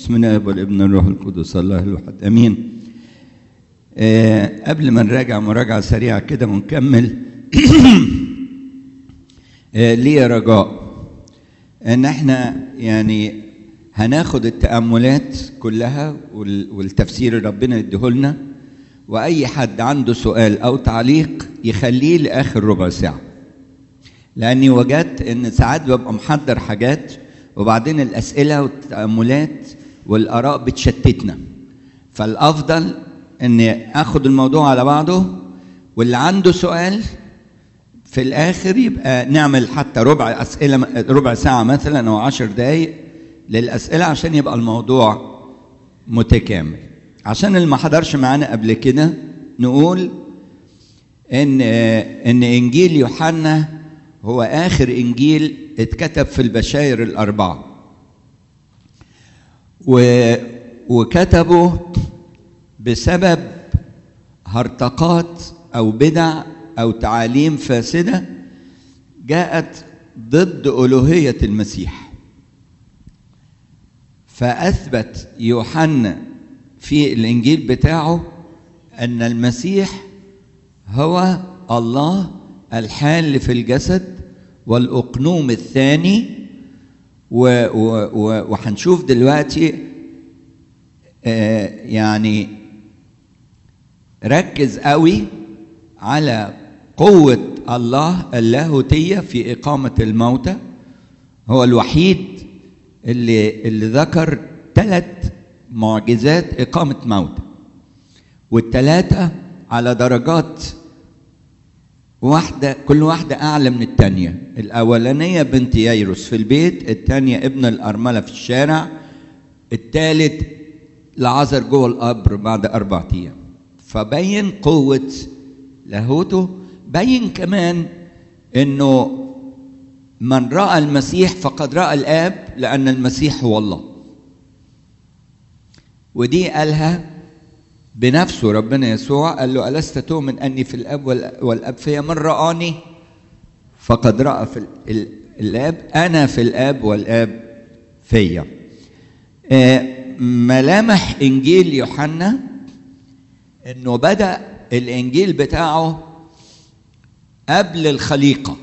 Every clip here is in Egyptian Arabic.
بسم الله والابن الروح القدس الله الواحد امين آه قبل ما نراجع مراجعه سريعه كده ونكمل آه ليه رجاء ان احنا يعني هناخد التاملات كلها والتفسير اللي ربنا يديهولنا واي حد عنده سؤال او تعليق يخليه لاخر ربع ساعه لاني وجدت ان ساعات ببقى محضر حاجات وبعدين الاسئله والتاملات والاراء بتشتتنا فالافضل اني اخد الموضوع على بعضه واللي عنده سؤال في الاخر يبقى نعمل حتى ربع اسئله ربع ساعه مثلا او عشر دقائق للاسئله عشان يبقى الموضوع متكامل عشان اللي ما حضرش معانا قبل كده نقول ان ان انجيل يوحنا هو اخر انجيل اتكتب في البشاير الاربعه و وكتبه بسبب هرطقات او بدع او تعاليم فاسده جاءت ضد الوهيه المسيح فاثبت يوحنا في الانجيل بتاعه ان المسيح هو الله الحال في الجسد والاقنوم الثاني وهنشوف دلوقتي آه يعني ركز قوي على قوة الله اللاهوتية في إقامة الموتى هو الوحيد اللي اللي ذكر ثلاث معجزات إقامة موتى والثلاثة على درجات واحدة كل واحدة أعلى من الثانية الأولانية بنت ييروس في البيت الثانية ابن الأرملة في الشارع الثالث لعذر جوه القبر بعد أربع أيام فبين قوة لاهوته بين كمان إنه من رأى المسيح فقد رأى الآب لأن المسيح هو الله ودي قالها بنفسه ربنا يسوع قال له ألست تؤمن أني في الأب والأب فيا من رآني فقد رأى في الآب أنا في الآب والآب فيا ملامح إنجيل يوحنا إنه بدأ الإنجيل بتاعه قبل الخليقة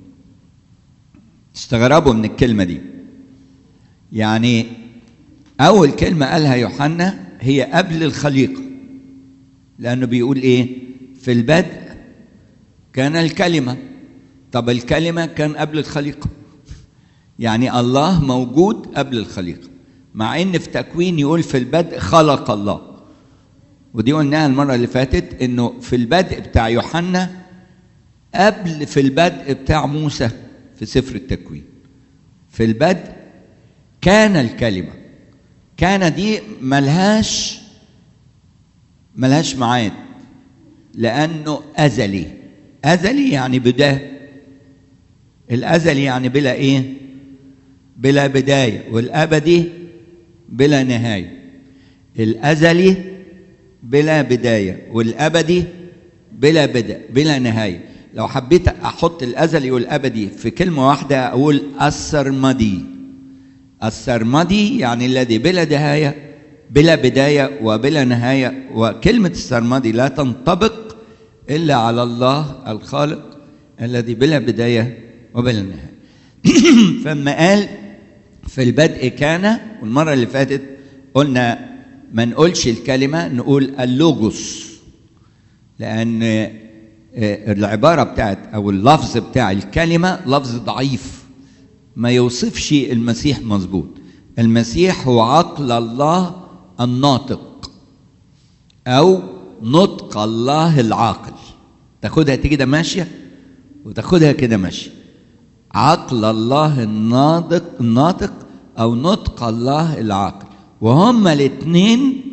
استغربوا من الكلمة دي يعني أول كلمة قالها يوحنا هي قبل الخليقة لأنه بيقول إيه في البدء كان الكلمة طب الكلمة كان قبل الخليقة يعني الله موجود قبل الخليقة مع إن في تكوين يقول في البدء خلق الله ودي قلناها المرة اللي فاتت إنه في البدء بتاع يوحنا قبل في البدء بتاع موسى في سفر التكوين في البدء كان الكلمة كان دي ملهاش ملهاش معاد لأنه أزلي أزلي يعني بداية الأزلي يعني بلا إيه بلا بداية والأبدي بلا نهاية الأزلي بلا بداية والأبدي بلا بدء بلا نهاية لو حبيت أحط الأزلي والأبدي في كلمة واحدة أقول السرمدي السرمدي يعني الذي بلا نهاية بلا بداية وبلا نهاية وكلمة السرمدي لا تنطبق إلا على الله الخالق الذي بلا بداية وبلا نهاية فما قال في البدء كان والمرة اللي فاتت قلنا ما نقولش الكلمة نقول اللوجوس لأن العبارة بتاعت أو اللفظ بتاع الكلمة لفظ ضعيف ما يوصفش المسيح مظبوط المسيح هو عقل الله الناطق او نطق الله العاقل تاخدها كده ماشيه وتاخدها كده ماشيه عقل الله الناطق الناطق او نطق الله العاقل وهما الاثنين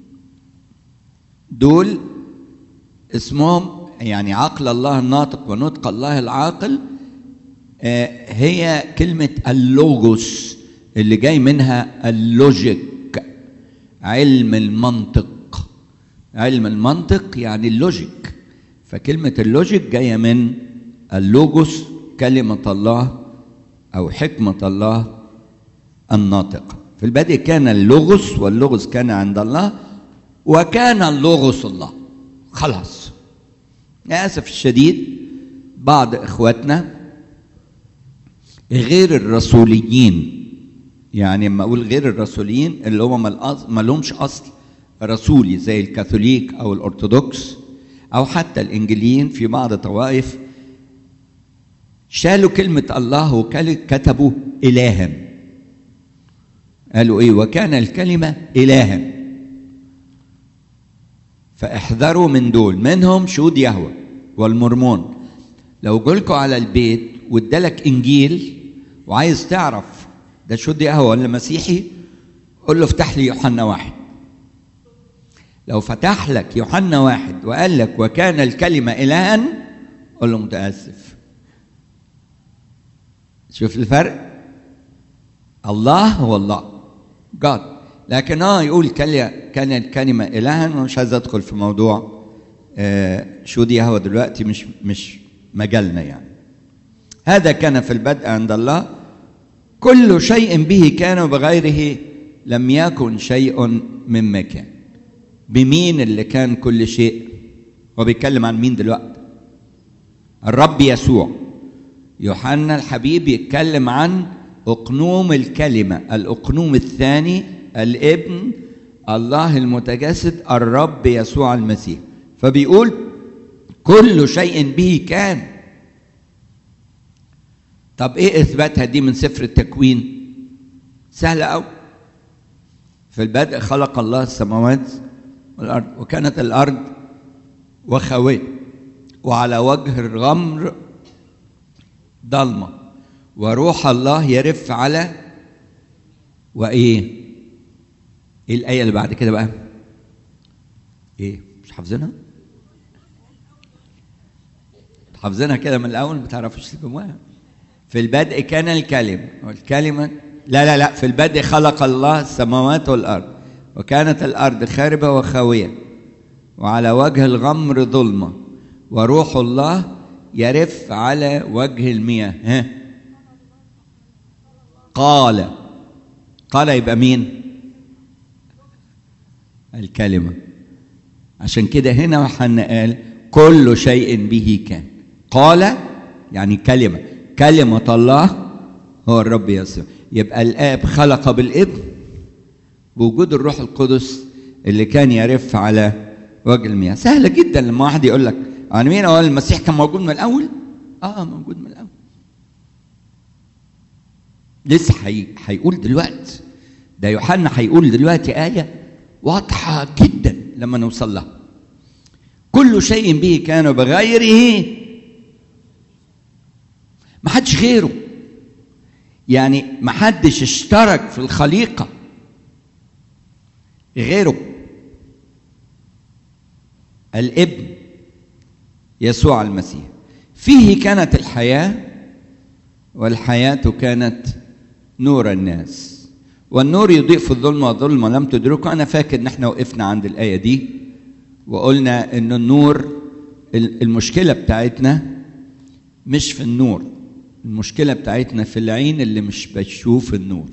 دول اسمهم يعني عقل الله الناطق ونطق الله العاقل هي كلمة اللوجوس اللي جاي منها اللوجيك علم المنطق علم المنطق يعني اللوجيك فكلمة اللوجيك جاية من اللوجوس كلمة الله أو حكمة الله الناطقة في البدء كان اللغز واللغز كان عند الله وكان اللغز الله خلاص للاسف الشديد بعض اخواتنا غير الرسوليين يعني لما اقول غير الرسوليين اللي هم ما لهمش اصل رسولي زي الكاثوليك او الارثوذكس او حتى الانجليين في بعض الطوائف شالوا كلمة الله وكتبوا إلها قالوا إيه وكان الكلمة إلها فاحذروا من دول منهم شهود يهوى والمرمون لو جولكوا على البيت وادالك إنجيل وعايز تعرف ده شهود يهوى ولا مسيحي قول له افتح لي يوحنا واحد لو فتح لك يوحنا واحد وقال لك وكان الكلمة إلها قول له متأسف شوف الفرق الله هو الله جاد لكن اه يقول كان الكلمة إلها مش عايز أدخل في موضوع آه شو دي هو دلوقتي مش مش مجالنا يعني هذا كان في البدء عند الله كل شيء به كان وبغيره لم يكن شيء مما كان بمين اللي كان كل شيء هو بيتكلم عن مين دلوقتي الرب يسوع يوحنا الحبيب يتكلم عن اقنوم الكلمه الاقنوم الثاني الابن الله المتجسد الرب يسوع المسيح فبيقول كل شيء به كان طب ايه اثباتها دي من سفر التكوين سهله قوي في البدء خلق الله السماوات والارض وكانت الارض وخاويه وعلى وجه الغمر ضلمه وروح الله يرف على وايه ايه الايه اللي بعد كده بقى ايه مش حافظينها حافظينها كده من الاول ما تعرفوش تجيبوها في البدء كان الكلمه والكلمه لا لا لا في البدء خلق الله السماوات والارض وكانت الارض خاربه وخاويه وعلى وجه الغمر ظلمه وروح الله يرف على وجه المياه ها قال قال يبقى مين الكلمة عشان كده هنا يوحنا قال كل شيء به كان قال يعني كلمة كلمة الله هو الرب يسوع يبقى الآب خلق بالابن بوجود الروح القدس اللي كان يرف على وجه المياه سهلة جدا لما واحد يقول لك عن مين هو المسيح كان موجود من الأول اه موجود من الأول لسه حي... هيقول دلوقتي ده يوحنا هيقول دلوقتي آية واضحة جدا لما نوصل لها كل شيء به كان بغيره ما حدش غيره يعني ما حدش اشترك في الخليقة غيره الابن يسوع المسيح فيه كانت الحياة والحياة كانت نور الناس والنور يضيء في الظلمة والظلمة لم تدركه أنا فاكر إن احنا وقفنا عند الآية دي وقلنا إن النور المشكلة بتاعتنا مش في النور المشكلة بتاعتنا في العين اللي مش بتشوف النور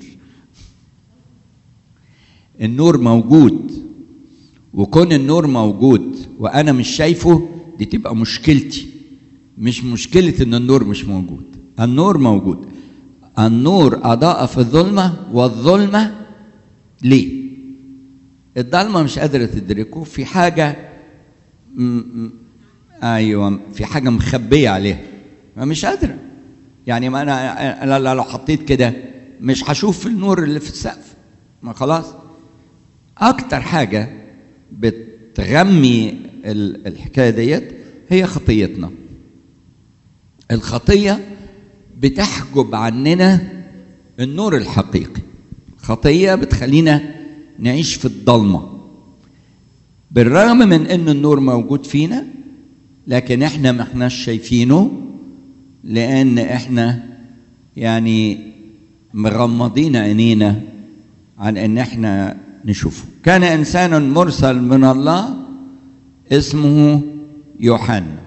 النور موجود وكون النور موجود وأنا مش شايفه دي تبقى مشكلتي مش مشكلة إن النور مش موجود النور موجود النور أضاء في الظلمة والظلمة ليه؟ الضلمة مش قادرة تدركه في حاجة م- م- أيوة في حاجة مخبية عليها مش قادرة يعني ما أنا أنا لو حطيت كده مش هشوف النور اللي في السقف ما خلاص أكتر حاجة بتغمي ال- الحكاية ديت هي خطيتنا الخطية بتحجب عننا النور الحقيقي خطية بتخلينا نعيش في الضلمة بالرغم من ان النور موجود فينا لكن احنا ما احناش شايفينه لان احنا يعني مغمضين عينينا عن ان احنا نشوفه كان انسان مرسل من الله اسمه يوحنا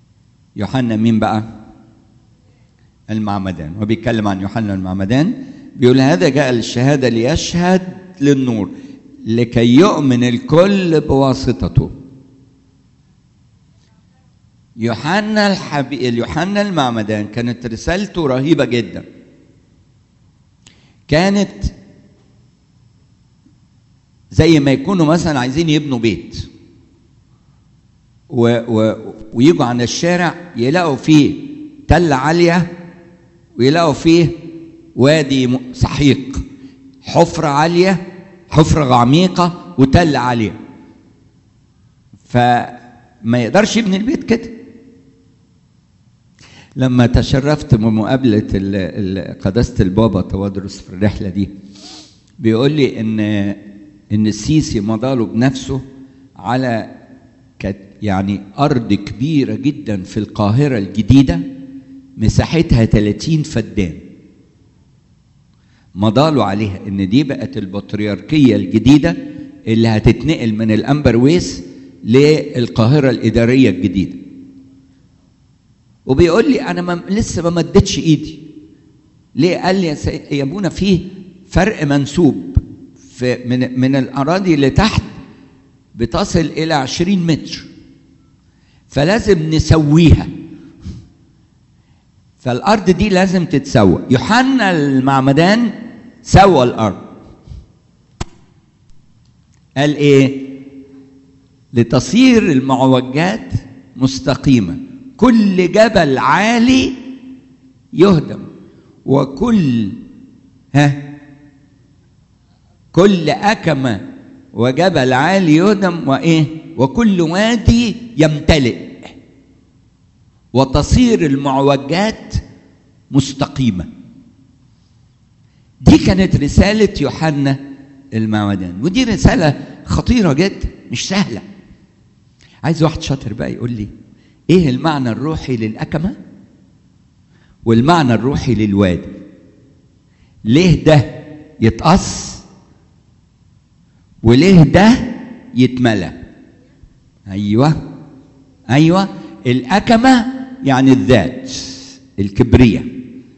يوحنا مين بقى المعمدان هو بيتكلم عن يوحنا المعمدان بيقول هذا جاء للشهادة ليشهد للنور لكي يؤمن الكل بواسطته يوحنا الحبيب يوحنا المعمدان كانت رسالته رهيبة جدا كانت زي ما يكونوا مثلا عايزين يبنوا بيت و و ويجوا عن الشارع يلاقوا فيه تلة عالية ويلاقوا فيه وادي سحيق حفرة عالية حفرة عميقة وتلة عالية فما يقدرش يبني البيت كده لما تشرفت بمقابلة قداسة البابا توادرس في الرحلة دي بيقول لي إن إن السيسي مضاله بنفسه على يعني أرض كبيرة جدا في القاهرة الجديدة مساحتها 30 فدان مضاله عليها إن دي بقت البطريركية الجديدة اللي هتتنقل من الأمبرويس للقاهرة الإدارية الجديدة وبيقول لي انا ما لسه ما مدتش ايدي ليه قال لي يا ابونا فيه فرق منسوب في من من الاراضي اللي تحت بتصل الى 20 متر فلازم نسويها فالارض دي لازم تتسوى يوحنا المعمدان سوى الارض قال ايه لتصير المعوجات مستقيمه كل جبل عالي يهدم وكل ها كل أكمة وجبل عالي يهدم وإيه وكل وادي يمتلئ وتصير المعوجات مستقيمة دي كانت رسالة يوحنا المعمدان ودي رسالة خطيرة جدا مش سهلة عايز واحد شاطر بقى يقول لي ايه المعنى الروحي للأكمة والمعنى الروحي للوادي ليه ده يتقص وليه ده يتملى ايوه ايوه الأكمة يعني الذات الكبرية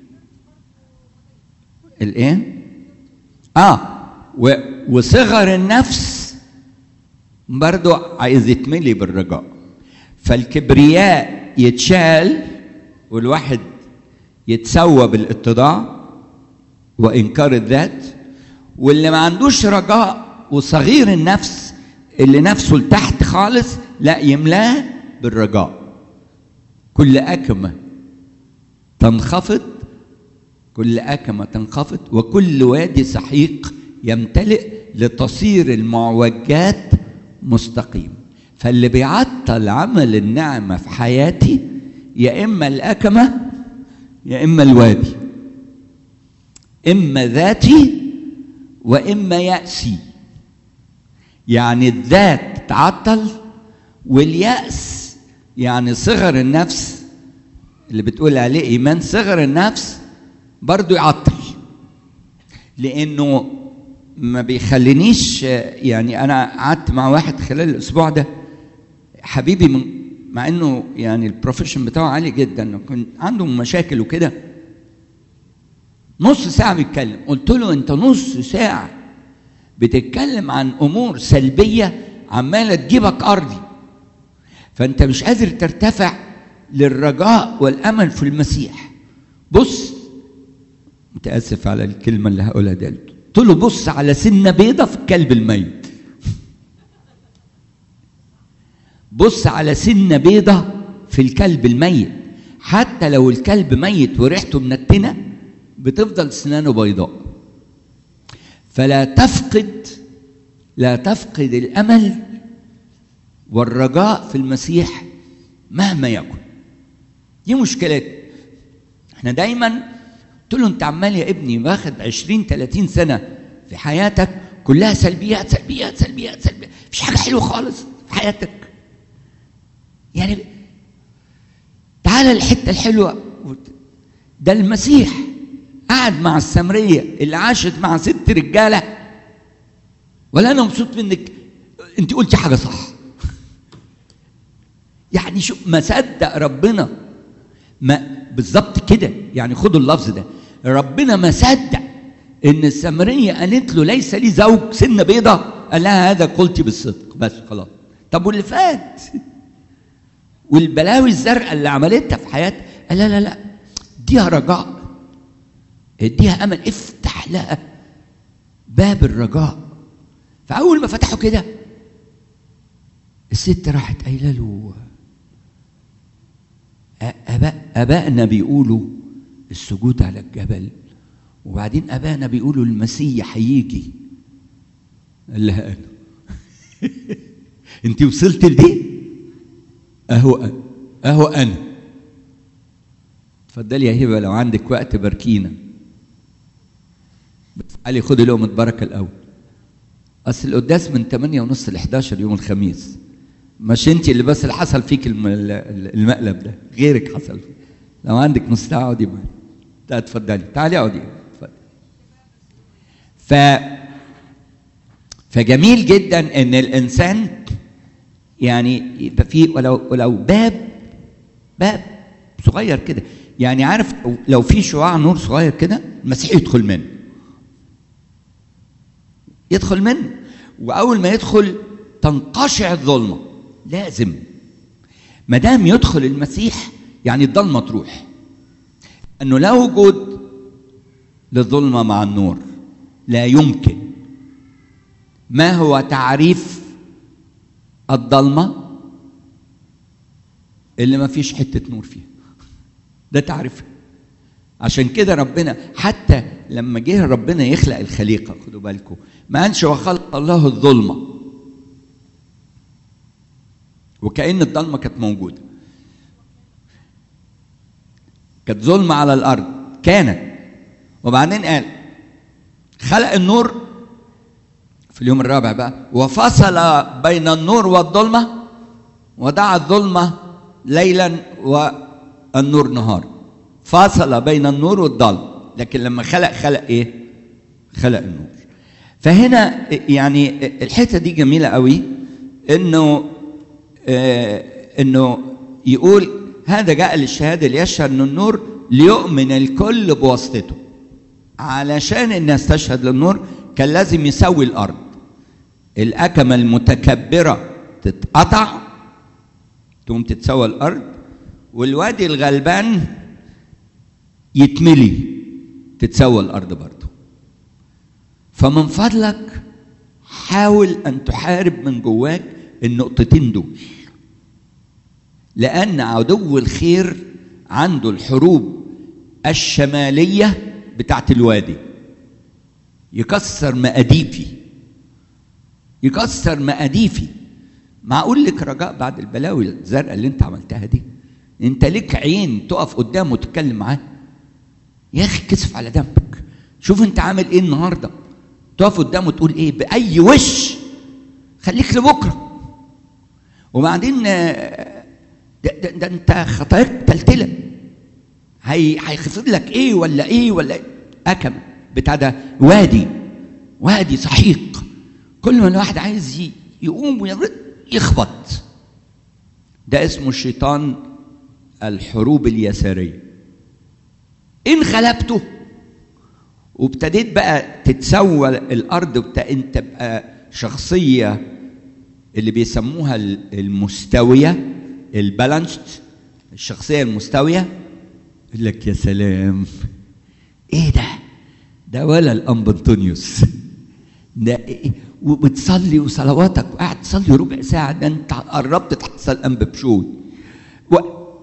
الايه اه و... وصغر النفس برضو عايز يتملي بالرجاء فالكبرياء يتشال والواحد يتسوى بالاتضاع وانكار الذات واللي ما عندوش رجاء وصغير النفس اللي نفسه لتحت خالص لا يملاه بالرجاء كل أكمة تنخفض كل أكمة تنخفض وكل وادي سحيق يمتلئ لتصير المعوجات مستقيم فاللي بيعطل عمل النعمة في حياتي يا إما الأكمة يا إما الوادي إما ذاتي وإما يأسي يعني الذات تعطل واليأس يعني صغر النفس اللي بتقول عليه إيمان صغر النفس برضو يعطل لأنه ما بيخلينيش يعني أنا قعدت مع واحد خلال الأسبوع ده حبيبي من مع انه يعني البروفيشن بتاعه عالي جدا كنت عنده مشاكل وكده نص ساعه بيتكلم قلت له انت نص ساعه بتتكلم عن امور سلبيه عماله تجيبك ارضي فانت مش قادر ترتفع للرجاء والامل في المسيح بص متاسف على الكلمه اللي هقولها دي قلت له بص على سنه بيضه في الكلب الميت بص على سنه بيضه في الكلب الميت حتى لو الكلب ميت وريحته منتنه بتفضل سنانه بيضاء فلا تفقد لا تفقد الامل والرجاء في المسيح مهما يكن دي مشكلات احنا دايما قلت له انت عمال يا ابني واخد 20 30 سنه في حياتك كلها سلبيات سلبيات سلبيات سلبيات مفيش حاجه حلوه خالص في حياتك يعني تعالى الحته الحلوه ده المسيح قعد مع السامريه اللي عاشت مع ست رجاله ولا انا مبسوط منك انت قلتي حاجه صح يعني شو ما صدق ربنا ما بالظبط كده يعني خدوا اللفظ ده ربنا ما صدق ان السامريه قالت له ليس لي زوج سن بيضه قال لها هذا قلتي بالصدق بس خلاص طب واللي فات والبلاوي الزرقاء اللي عملتها في حياتها قال لا لا لا اديها رجاء اديها امل افتح لها باب الرجاء فاول ما فتحوا كده الست راحت قايله له أباء أبائنا بيقولوا السجود على الجبل وبعدين أبائنا بيقولوا المسيح هيجي قال لها أنا أنت وصلت لدي أهو أهو أنا اتفضلي يا هبة لو عندك وقت باركينا بس علي خدي لقمة بركة الأول أصل القداس من 8 ونص ل 11 يوم الخميس مش انت اللي بس اللي حصل فيك المقلب ده غيرك حصل فيك لو عندك نص ساعه اقعدي معايا لا اتفضلي تعالي اقعدي اتفضلي ف فجميل جدا ان الانسان يعني يبقى فيه ولو ولو باب باب صغير كده يعني عارف لو في شعاع نور صغير كده المسيح يدخل منه يدخل منه واول ما يدخل تنقشع الظلمه لازم ما دام يدخل المسيح يعني الضلمه تروح انه لا وجود للظلمه مع النور لا يمكن ما هو تعريف الضلمه اللي ما فيش حته نور فيها ده تعريفها عشان كده ربنا حتى لما جه ربنا يخلق الخليقه خدوا بالكم ما قالش وخلق الله الظلمه وكأن الضلمة كانت موجودة كانت ظلمة على الأرض كانت وبعدين قال خلق النور في اليوم الرابع بقى وفصل بين النور والظلمة ودعا الظلمة ليلا والنور نهار فصل بين النور والظلم لكن لما خلق خلق ايه خلق النور فهنا يعني الحته دي جميله قوي انه آه انه يقول هذا جاء للشهاده ليشهد ان النور ليؤمن الكل بواسطته علشان الناس تشهد للنور كان لازم يسوي الارض الاكمه المتكبره تتقطع تقوم تتسوى الارض والوادي الغلبان يتملي تتسوى الارض برضه فمن فضلك حاول ان تحارب من جواك النقطتين دول لان عدو الخير عنده الحروب الشماليه بتاعت الوادي يكسر مقاديفي يكسر مقاديفي معقول لك رجاء بعد البلاوي الزرقاء اللي انت عملتها دي انت ليك عين تقف قدامه وتتكلم معاه يا اخي كسف على دمك شوف انت عامل ايه النهارده تقف قدامه تقول ايه باي وش خليك لبكره وبعدين ده, ده, ده انت خطاياك تلتله هي هيخفض لك ايه ولا ايه ولا إيه؟ اكم بتاع ده وادي وادي سحيق كل ما الواحد عايز يقوم ويرد يخبط ده اسمه الشيطان الحروب اليساريه ان غلبته وابتديت بقى تتسوى الارض وانت تبقى شخصيه اللي بيسموها المستويه البالانسد الشخصيه المستويه يقول لك يا سلام ايه ده ده ولا الانب انطونيوس ده إيه؟ وبتصلي وصلواتك وقاعد تصلي ربع ساعه ده انت قربت تحصل انب بشوي و...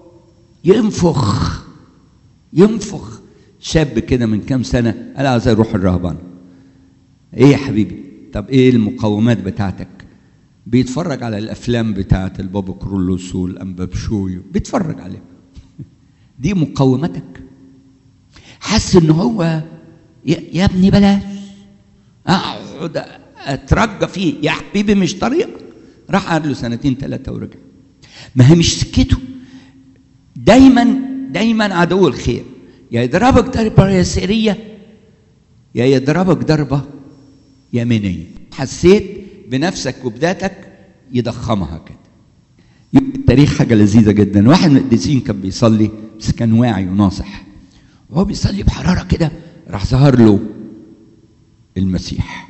ينفخ ينفخ شاب كده من كام سنه قال عايز اروح الرهبان ايه يا حبيبي طب ايه المقومات بتاعتك بيتفرج على الافلام بتاعت البابا كرولوس والانبا بشوي بيتفرج عليها دي مقومتك حس ان هو يا, يا ابني بلاش اقعد اترجى فيه يا حبيبي مش طريقك راح قعد له سنتين ثلاثه ورجع ما هي مش سكته دايما دايما عدو الخير يا يضربك ضربه يساريه يا يضربك ضربه يمينيه حسيت بنفسك وبذاتك يضخمها كده التاريخ حاجه لذيذه جدا واحد من القديسين كان بيصلي بس كان واعي وناصح وهو بيصلي بحراره كده راح ظهر له المسيح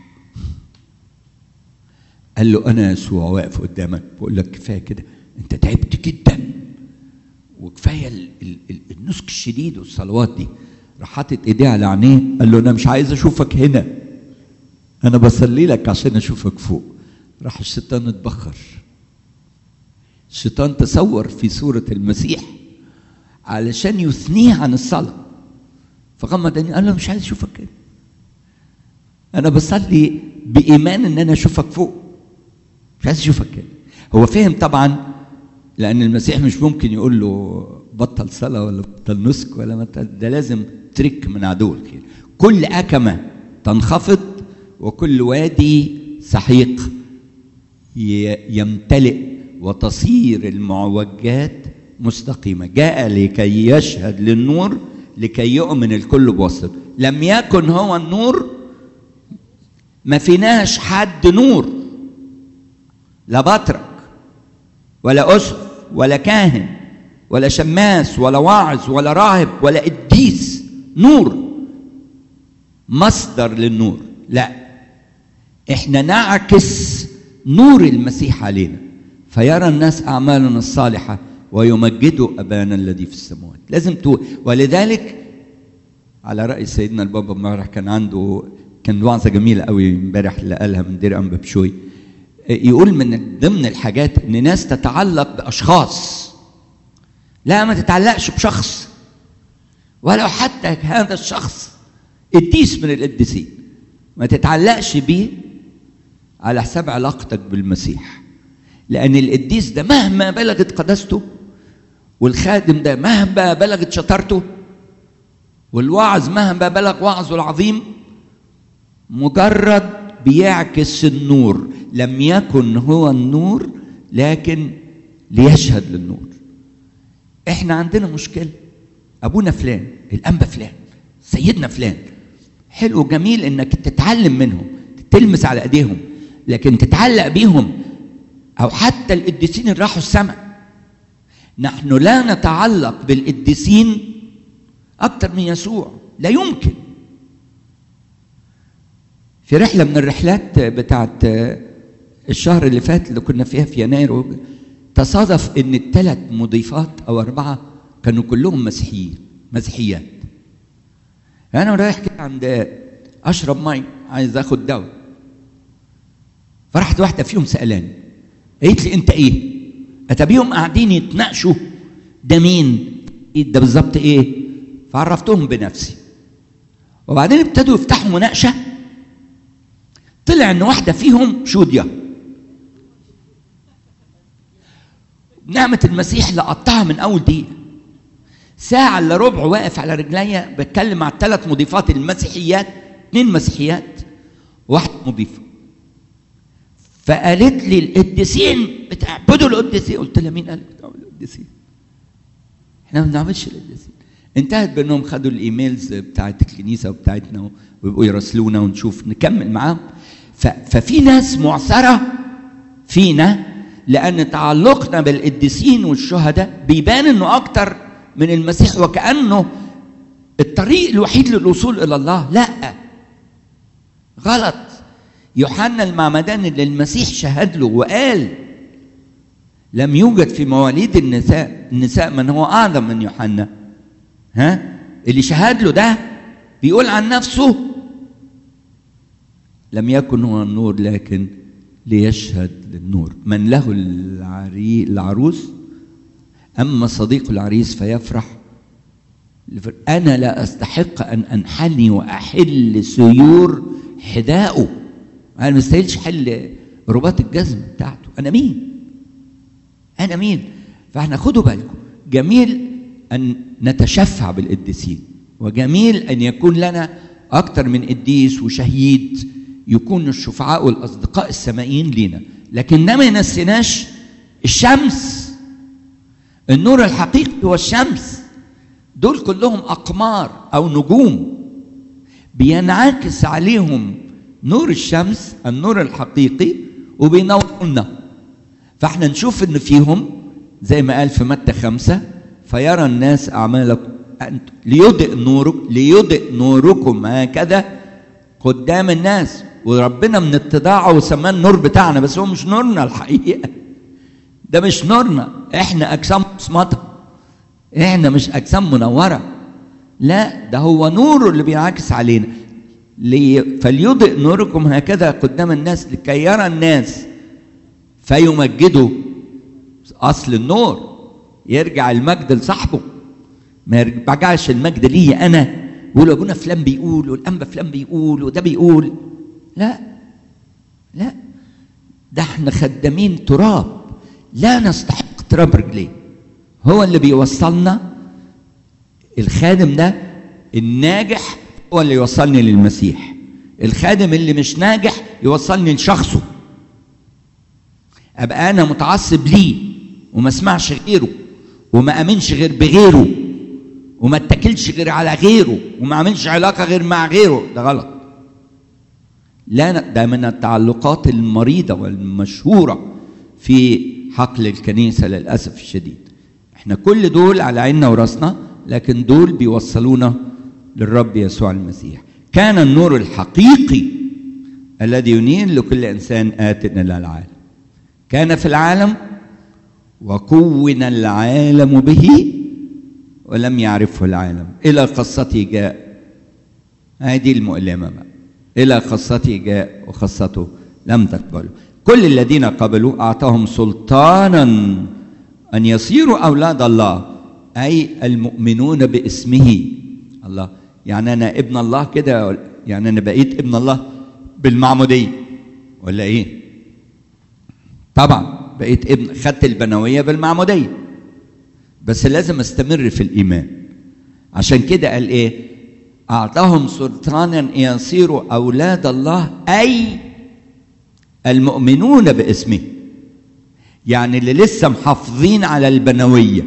قال له انا يسوع واقف قدامك بقول لك كفايه كده انت تعبت جدا وكفايه ال- ال- ال- النسك الشديد والصلوات دي راح حاطط ايديه على عينيه قال له انا مش عايز اشوفك هنا انا بصلي لك عشان اشوفك فوق راح الشيطان اتبخر الشيطان تصور في صورة المسيح علشان يثنيه عن الصلاة فغمض عينيه قال له مش عايز اشوفك كده انا بصلي بايمان ان انا اشوفك فوق مش عايز اشوفك كده هو فهم طبعا لان المسيح مش ممكن يقول له بطل صلاه ولا بطل نسك ولا بطل ده لازم تريك من عدو الخير كل اكمه تنخفض وكل وادي سحيق ي- يمتلئ وتصير المعوجات مستقيمة جاء لكي يشهد للنور لكي يؤمن الكل بواسطته لم يكن هو النور ما فيناش حد نور لا بطرك ولا أسف ولا كاهن ولا شماس ولا واعظ ولا راهب ولا قديس نور مصدر للنور لا احنا نعكس نور المسيح علينا فيرى الناس اعمالنا الصالحه ويمجدوا ابانا الذي في السماوات لازم تو ولذلك على راي سيدنا البابا امبارح كان عنده كان وعظه جميله قوي امبارح اللي قالها من دير انبا بشوي يقول من ضمن الحاجات ان ناس تتعلق باشخاص لا ما تتعلقش بشخص ولو حتى هذا الشخص قديس من القديسين ما تتعلقش بيه على حساب علاقتك بالمسيح لأن القديس ده مهما بلغت قداسته والخادم ده مهما بلغت شطارته والواعظ مهما بلغ وعظه العظيم مجرد بيعكس النور لم يكن هو النور لكن ليشهد للنور احنا عندنا مشكله ابونا فلان الانبا فلان سيدنا فلان حلو جميل انك تتعلم منهم تلمس على ايديهم لكن تتعلق بيهم او حتى القديسين اللي راحوا السماء نحن لا نتعلق بالقديسين اكتر من يسوع لا يمكن في رحله من الرحلات بتاعت الشهر اللي فات اللي كنا فيها في يناير تصادف ان الثلاث مضيفات او اربعه كانوا كلهم مسيحيين مسيحيات انا رايح كده عند اشرب مي عايز اخد دواء فراحت واحده فيهم سالاني قالت لي انت ايه اتابيهم قاعدين يتناقشوا ده مين إيه ده بالظبط ايه فعرفتهم بنفسي وبعدين ابتدوا يفتحوا مناقشه طلع ان واحده فيهم شوديه نعمه المسيح لقطها من اول دقيقه ساعة الا ربع واقف على رجليا بتكلم مع الثلاث مضيفات المسيحيات اثنين مسيحيات واحدة مضيفة فقالت لي القديسين بتعبدوا القديسين قلت لها مين قال بتعبدوا القديسين؟ احنا ما بنعبدش القديسين انتهت بانهم خدوا الايميلز بتاعت الكنيسه وبتاعتنا ويبقوا يراسلونا ونشوف نكمل معاهم ففي ناس معثره فينا لان تعلقنا بالقديسين والشهداء بيبان انه اكتر من المسيح وكانه الطريق الوحيد للوصول الى الله لا غلط يوحنا المعمدان اللي المسيح شهد له وقال لم يوجد في مواليد النساء النساء من هو اعظم من يوحنا ها اللي شهد له ده بيقول عن نفسه لم يكن هو النور لكن ليشهد للنور من له العري العروس أما صديق العريس فيفرح أنا لا أستحق أن أنحني وأحل سيور حذائه أنا ما استاهلش حل رباط الجزم بتاعته أنا مين؟ أنا مين؟ فإحنا خدوا بالكم جميل أن نتشفع بالقديسين وجميل أن يكون لنا أكثر من قديس وشهيد يكون الشفعاء والأصدقاء السمائيين لينا لكن ده ما ينسيناش الشمس النور الحقيقي هو الشمس دول كلهم أقمار أو نجوم بينعكس عليهم نور الشمس النور الحقيقي وبينورنا فاحنا نشوف ان فيهم زي ما قال في متى خمسة فيرى الناس أعمالكم ليضئ نورك ليضئ نوركم هكذا قدام الناس وربنا من اتضاعه وسماه النور بتاعنا بس هو مش نورنا الحقيقه ده مش نورنا احنا اجسام مصمته احنا مش اجسام منوره لا ده هو نوره اللي بينعكس علينا لي فليضئ نوركم هكذا قدام الناس لكي يرى الناس فيمجدوا اصل النور يرجع المجد لصاحبه ما يرجعش المجد لي انا يقول ابونا فلان بيقول والانبا فلان بيقول وده بيقول لا لا ده احنا خدامين تراب لا نستحق تراب رجليه هو اللي بيوصلنا الخادم ده الناجح هو اللي يوصلني للمسيح الخادم اللي مش ناجح يوصلني لشخصه ابقى انا متعصب ليه وما اسمعش غيره وما امنش غير بغيره وما اتكلش غير على غيره وما اعملش علاقه غير مع غيره ده غلط لا ده من التعلقات المريضه والمشهوره في حقل الكنيسه للاسف الشديد احنا كل دول على عيننا وراسنا لكن دول بيوصلونا للرب يسوع المسيح كان النور الحقيقي الذي ينير لكل انسان ات الى العالم كان في العالم وكون العالم به ولم يعرفه العالم الى قصته جاء هذه المؤلمه بقى الى قصته جاء وقصته لم تقبله كل الذين قبلوا اعطاهم سلطانا ان يصيروا اولاد الله اي المؤمنون باسمه الله يعني انا ابن الله كده يعني انا بقيت ابن الله بالمعموديه ولا ايه طبعا بقيت ابن خدت البنويه بالمعموديه بس لازم استمر في الايمان عشان كده قال ايه اعطاهم سلطانا يصيروا اولاد الله اي المؤمنون باسمه يعني اللي لسه محافظين على البنويه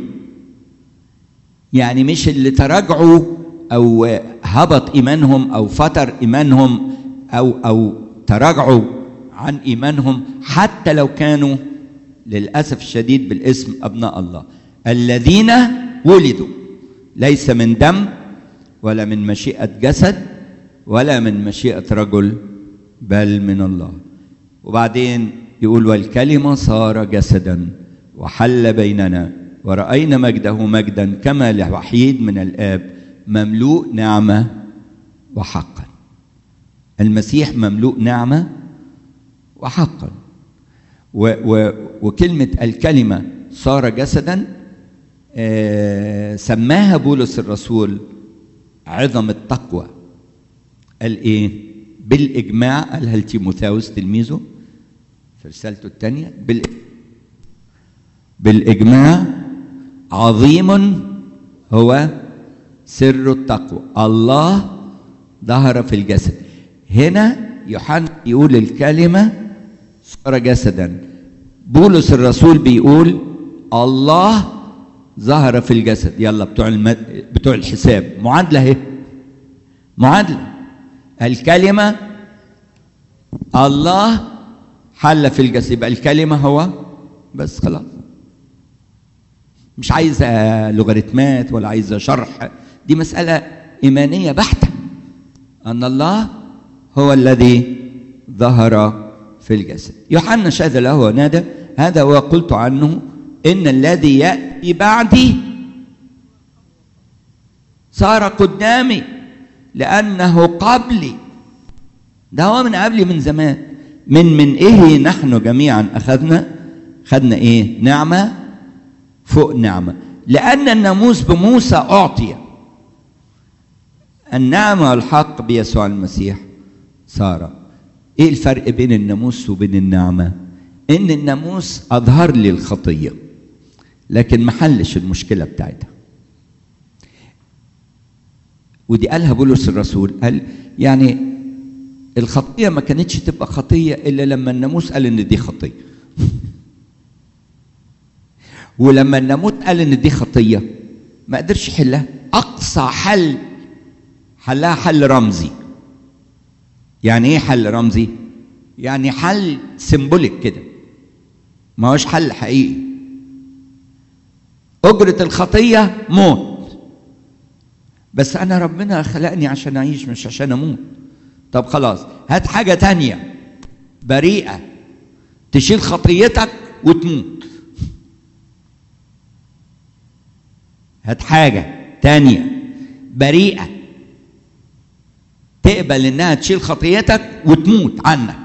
يعني مش اللي تراجعوا او هبط ايمانهم او فتر ايمانهم او او تراجعوا عن ايمانهم حتى لو كانوا للاسف الشديد بالاسم ابناء الله الذين ولدوا ليس من دم ولا من مشيئه جسد ولا من مشيئه رجل بل من الله وبعدين يقول والكلمه صار جسدا وحل بيننا ورأينا مجده مجدا كما لوحيد من الآب مملوء نعمة وحقا المسيح مملوء نعمة وحقا و و وكلمة الكلمة صار جسدا آه سماها بولس الرسول عظم التقوى قال ايه بالإجماع قالها لتيموثاوس تلميذه في رسالته الثانية بال بالإجماع عظيم هو سر التقوى الله ظهر في الجسد هنا يوحنا يقول الكلمة صار جسدا بولس الرسول بيقول الله ظهر في الجسد يلا بتوع المد... بتوع الحساب معادلة اهي معادلة الكلمة الله حل في الجسد يبقى الكلمة هو بس خلاص مش عايزة لوغاريتمات ولا عايزة شرح دي مسألة إيمانية بحتة أن الله هو الذي ظهر في الجسد يوحنا شهد له ونادى هذا وقلت عنه إن الذي يأتي بعدي صار قدامي لأنه قبلي ده هو من قبلي من زمان من من إيه نحن جميعا أخذنا خدنا إيه نعمة فوق نعمة لأن الناموس بموسى أعطي النعمة والحق بيسوع المسيح صار إيه الفرق بين الناموس وبين النعمة إن الناموس أظهر لي الخطية لكن ما حلش المشكلة بتاعتها ودي قالها بولس الرسول قال يعني الخطية ما كانتش تبقى خطية إلا لما الناموس قال إن دي خطية ولما الناموس قال ان دي خطيه ما قدرش يحلها اقصى حل حلها حل رمزي يعني ايه حل رمزي يعني حل سيمبوليك كده ما هوش حل حقيقي أجرة الخطية موت بس أنا ربنا خلقني عشان أعيش مش عشان أموت طب خلاص هات حاجة تانية بريئة تشيل خطيتك وتموت هات حاجة تانية بريئة تقبل انها تشيل خطيتك وتموت عنك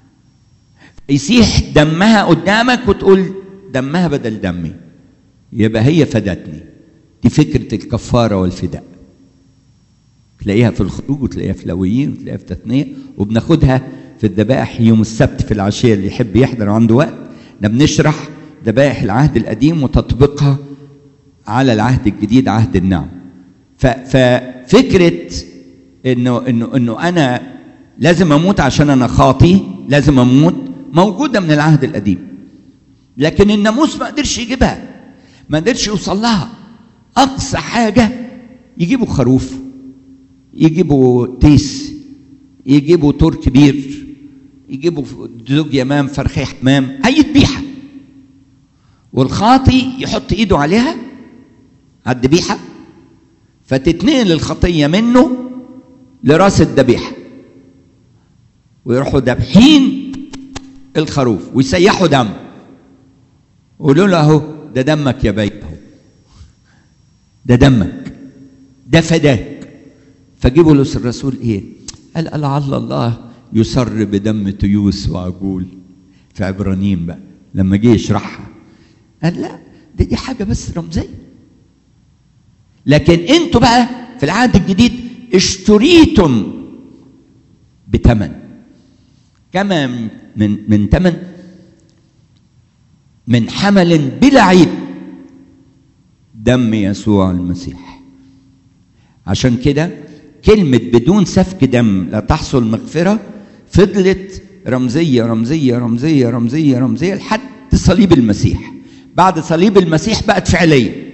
يسيح دمها قدامك وتقول دمها بدل دمي يبقى هي فدتني دي فكرة الكفارة والفداء تلاقيها في الخروج وتلاقيها في لويين وتلاقيها في تثنية وبناخدها في الذبائح يوم السبت في العشية اللي يحب يحضر عنده وقت احنا بنشرح ذبائح العهد القديم وتطبيقها على العهد الجديد عهد النعم ففكرة انه انه انه انا لازم اموت عشان انا خاطي لازم اموت موجودة من العهد القديم لكن الناموس ما قدرش يجيبها ما قدرش يوصل لها اقصى حاجة يجيبوا خروف يجيبوا تيس يجيبوا تور كبير يجيبوا زوج يمام فرخي حمام هيذبيحة والخاطي يحط ايده عليها على الذبيحة فتتنقل الخطية منه لراس الذبيحة ويروحوا ذابحين الخروف ويسيحوا دم ويقولوا له اهو ده دمك يا بي اهو ده دمك ده فداك فجيبوا له الرسول ايه قال لعل الله يسر بدم تيوس وعجول في عبرانيين بقى لما جه يشرحها قال لا دي, دي حاجه بس رمزيه لكن انتوا بقى في العهد الجديد اشتريتم بثمن كما من من ثمن من حمل بلا عيب دم يسوع المسيح عشان كده كلمة بدون سفك دم لا تحصل مغفرة فضلت رمزية رمزية رمزية رمزية رمزية لحد صليب المسيح بعد صليب المسيح بقت فعلية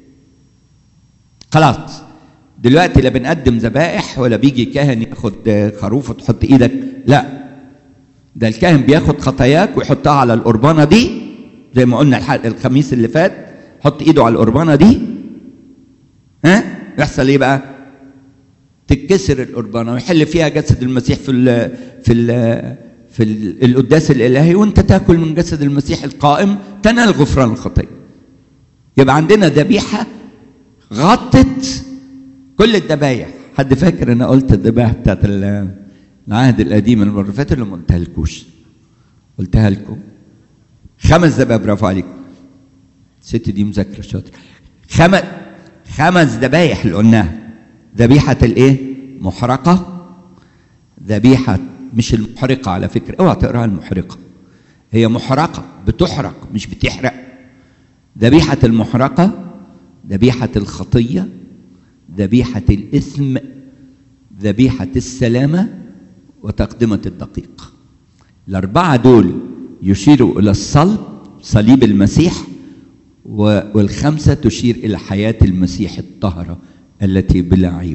خلاص دلوقتي لا بنقدم ذبائح ولا بيجي كاهن ياخد خروف وتحط ايدك لا ده الكاهن بياخد خطاياك ويحطها على القربانة دي زي ما قلنا الخميس اللي فات حط ايده على القربانة دي ها يحصل ايه بقى تتكسر القربانة ويحل فيها جسد المسيح في ال في ال في ال القداس الالهي وانت تاكل من جسد المسيح القائم تنال غفران الخطيه يبقى عندنا ذبيحه غطت كل الذبايح حد فاكر انا قلت الذبائح بتاعت العهد القديم المره اللي فاتت ولا ما قلتها لكوش قلتها لكم خمس ذبائح برافو عليكم الست دي مذاكره شاطر خمس خمس ذبايح اللي قلناها ذبيحه الايه محرقه ذبيحه مش المحرقه على فكره اوعى تقراها المحرقه هي محرقه بتحرق مش بتحرق ذبيحه المحرقه ذبيحه الخطيه ذبيحه الاثم ذبيحه السلامه وتقدمه الدقيق الاربعه دول يشيروا الى الصلب صليب المسيح والخمسه تشير الى حياه المسيح الطاهره التي بلا عيب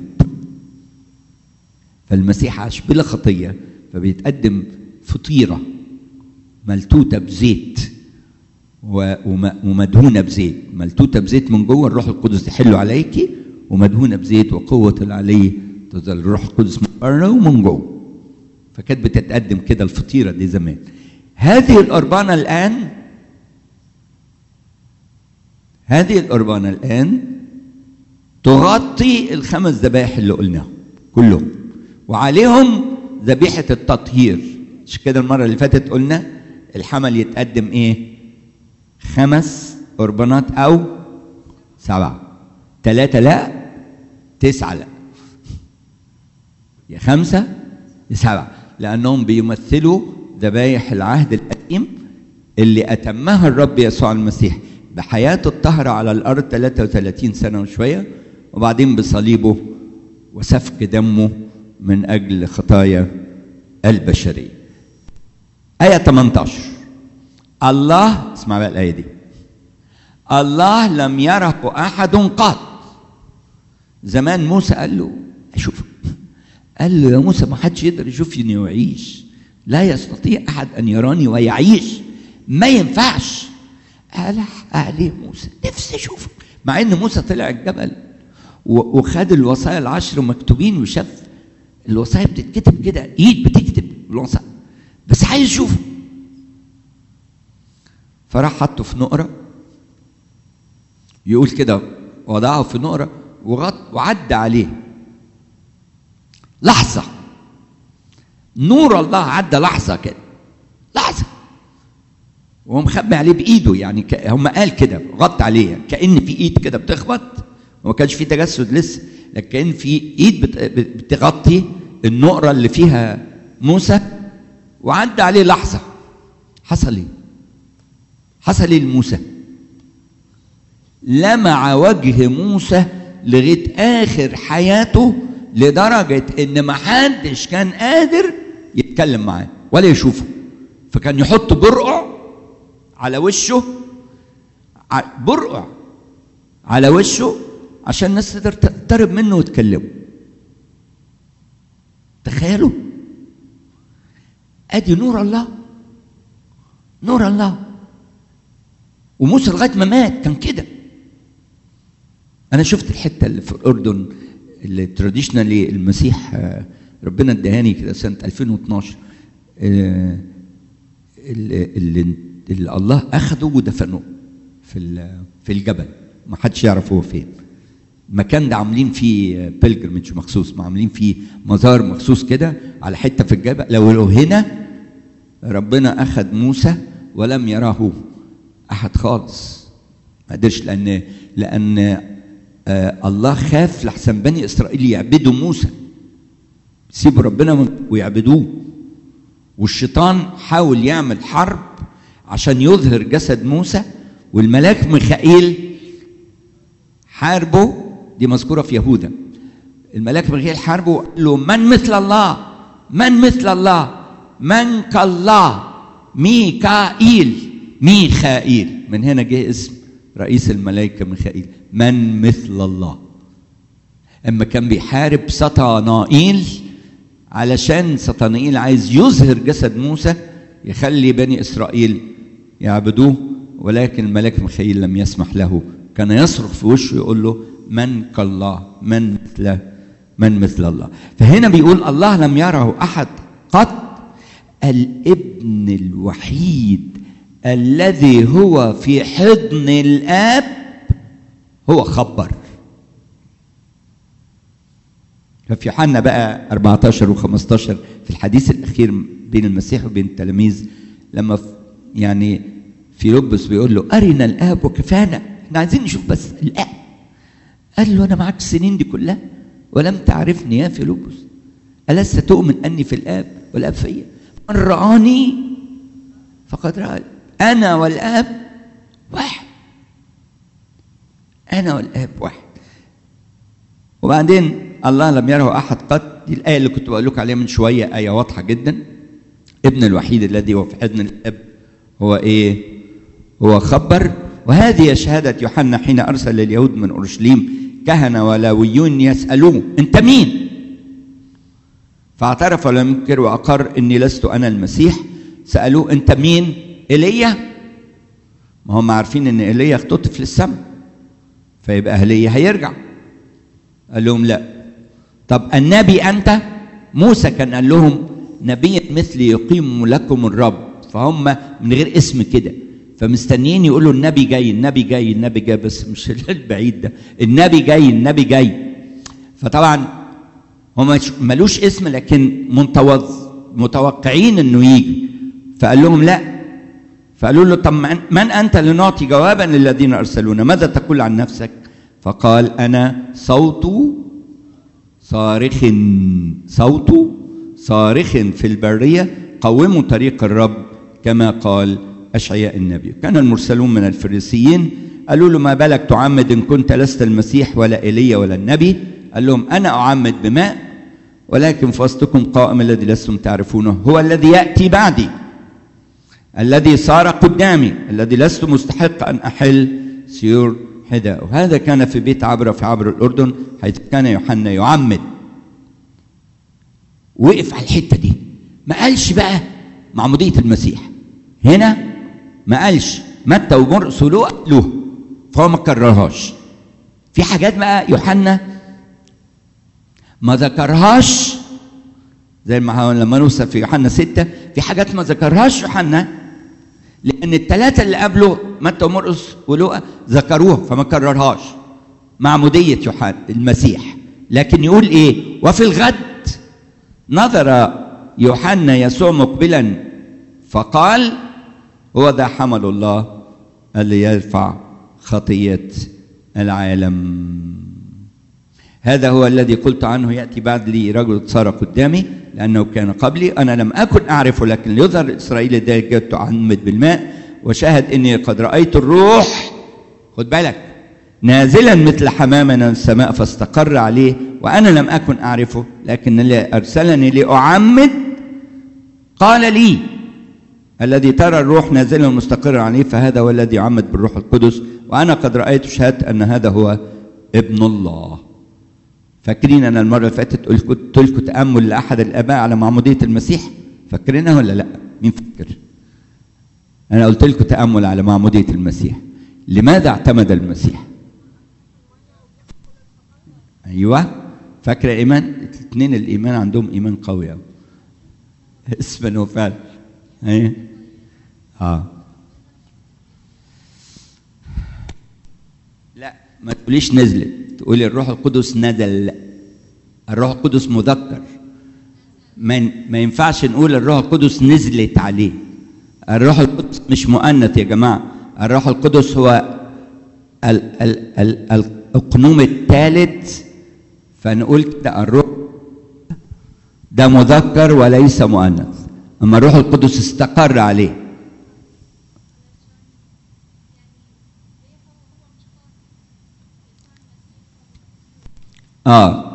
فالمسيح عاش بلا خطيه فبيتقدم فطيره ملتوته بزيت ومدهونه بزيت ملتوته بزيت من جوه الروح القدس يحل عليك ومدهونه بزيت وقوه العلي تظل الروح القدس من بره ومن جوه فكانت بتتقدم كده الفطيره دي زمان هذه القربانه الان هذه القربانه الان تغطي الخمس ذبائح اللي قلناهم كلهم وعليهم ذبيحه التطهير مش كده المره اللي فاتت قلنا الحمل يتقدم ايه خمس قربانات او سبعه ثلاثه لا تسعه لا يا خمسه يا سبعه لانهم بيمثلوا ذبايح العهد القديم اللي اتمها الرب يسوع المسيح بحياته الطاهره على الارض 33 سنه وشويه وبعدين بصليبه وسفك دمه من اجل خطايا البشريه. آية 18 الله اسمع بقى الآية دي الله لم يره أحد قط زمان موسى قال له شوف قال له يا موسى ما حدش يقدر يشوفني ويعيش لا يستطيع أحد أن يراني ويعيش ما ينفعش ألح عليه موسى نفسي أشوفك مع إن موسى طلع الجبل وخد الوصايا العشر مكتوبين وشاف الوصايا بتتكتب كده ايد بتكتب الوصايا بس عايز يشوفه فراح حطه في نقره يقول كده وضعه في نقره وغط وعدى عليه لحظه نور الله عدى لحظه كده لحظه وهو مخبي عليه بايده يعني ك... هم قال كده غط عليه كان في ايد كده بتخبط وما كانش في تجسد لسه لكن كان في ايد بت... بتغطي النقره اللي فيها موسى وعدى عليه لحظه حصل ايه؟ حصل ايه لموسى؟ لمع وجه موسى لغايه اخر حياته لدرجه ان ما حدش كان قادر يتكلم معاه ولا يشوفه فكان يحط برقع على وشه برقع على وشه عشان الناس تقدر تقترب منه وتكلمه تخيلوا ادي نور الله نور الله وموسى لغايه ما مات كان كده انا شفت الحته اللي في الاردن اللي تراديشنالي المسيح ربنا ادهاني كده سنه 2012 اللي, اللي, اللي الله اخده ودفنه في في الجبل ما حدش يعرف هو فين المكان ده عاملين فيه بيلجرمج مخصوص ما عاملين فيه مزار مخصوص كده على حته في الجبل لو هنا ربنا اخذ موسى ولم يراه احد خالص ما قدرش لان لان آه الله خاف لحسن بني اسرائيل يعبدوا موسى سيبوا ربنا ويعبدوه والشيطان حاول يعمل حرب عشان يظهر جسد موسى والملاك ميخائيل حاربه دي مذكوره في يهوذا الملاك ميخائيل حاربه وقال له من مثل الله من مثل الله من كالله ميكائيل ميخائيل من هنا جه اسم رئيس الملائكه ميخائيل من مثل الله اما كان بيحارب سطانائيل علشان سطانائيل عايز يظهر جسد موسى يخلي بني اسرائيل يعبدوه ولكن الملاك ميخائيل لم يسمح له كان يصرخ في وشه يقول له من كالله من مثل من مثل الله فهنا بيقول الله لم يره احد قط الابن الوحيد الذي هو في حضن الاب هو خبر ففي يوحنا بقى 14 و15 في الحديث الاخير بين المسيح وبين التلاميذ لما يعني في لبس بيقول له ارنا الاب وكفانا احنا عايزين نشوف بس الاب قال له انا معاك السنين دي كلها ولم تعرفني يا فيلبس ألست تؤمن أني في الآب والآب فيا من رآني فقد رأى أنا والآب واحد أنا والآب واحد وبعدين الله لم يره أحد قط دي الآية اللي كنت بقول لكم عليها من شوية آية واضحة جدا ابن الوحيد الذي هو في حضن الآب هو إيه؟ هو خبر وهذه شهادة يوحنا حين أرسل اليهود من أورشليم كهنة ولاويون يسألوه أنت مين؟ فاعترف ولم ينكر وأقر إني لست أنا المسيح سألوه أنت مين؟ إيليا؟ ما هم عارفين إن إيليا اختطف للسماء فيبقى إيليا هيرجع قال لهم لا طب النبي أنت؟ موسى كان قال لهم نبيا مثلي يقيم لكم الرب فهم من غير اسم كده فمستنيين يقولوا النبي جاي النبي جاي النبي جاي بس مش البعيد ده النبي جاي النبي جاي فطبعا هم ملوش اسم لكن منتوظ متوقعين انه يجي فقال لهم لا فقالوا له طب من انت لنعطي جوابا للذين ارسلونا ماذا تقول عن نفسك فقال انا صوت صارخ صوت صارخ في البريه قوموا طريق الرب كما قال أشعياء النبي كان المرسلون من الفريسيين قالوا له ما بالك تعمد إن كنت لست المسيح ولا إيليا ولا النبي قال لهم أنا أعمد بماء ولكن في وسطكم قائم الذي لستم تعرفونه هو الذي يأتي بعدي الذي صار قدامي الذي لست مستحق أن أحل سيور حذاءه هذا كان في بيت عبرة في عبر الأردن حيث كان يوحنا يعمد وقف على الحتة دي ما قالش بقى معمودية المسيح هنا ما قالش متى ومرقس ولوقا له فهو ما كررهاش في حاجات بقى يوحنا ما ذكرهاش زي ما لما نوصل في يوحنا ستة في حاجات ما ذكرهاش يوحنا لأن الثلاثة اللي قبله متى ومرقس ولوقا ذكروها فما كررهاش معمودية يوحنا المسيح لكن يقول إيه وفي الغد نظر يوحنا يسوع مقبلا فقال هو ذا حمل الله اللي يرفع خطية العالم هذا هو الذي قلت عنه يأتي بعد لي رجل صار قدامي لأنه كان قبلي أنا لم أكن أعرفه لكن ليظهر إسرائيل ذلك جئت عمد بالماء وشاهد إني قد رأيت الروح خد بالك نازلا مثل حمامة من السماء فاستقر عليه وأنا لم أكن أعرفه لكن اللي أرسلني لأعمد قال لي الذي ترى الروح نازلا مستقرا عليه فهذا هو الذي يعمد بالروح القدس وأنا قد رأيت شهادت أن هذا هو ابن الله فاكرين أنا المرة اللي فاتت قلت لكم تأمل لأحد الآباء على معمودية المسيح فاكرينها ولا لأ؟ مين فاكر؟ أنا قلت لكم تأمل على معمودية المسيح لماذا اعتمد المسيح؟ أيوه فاكرة إيمان؟ الاثنين الإيمان عندهم إيمان قوي أوي اسما وفعلا ايه اه لا ما تقوليش نزلت تقولي الروح القدس نزل الروح القدس مذكر ما ما ينفعش نقول الروح القدس نزلت عليه الروح القدس مش مؤنث يا جماعه الروح القدس هو ال ال ال الاقنوم الثالث فنقول كده الروح ده مذكر وليس مؤنث اما الروح القدس استقر عليه اه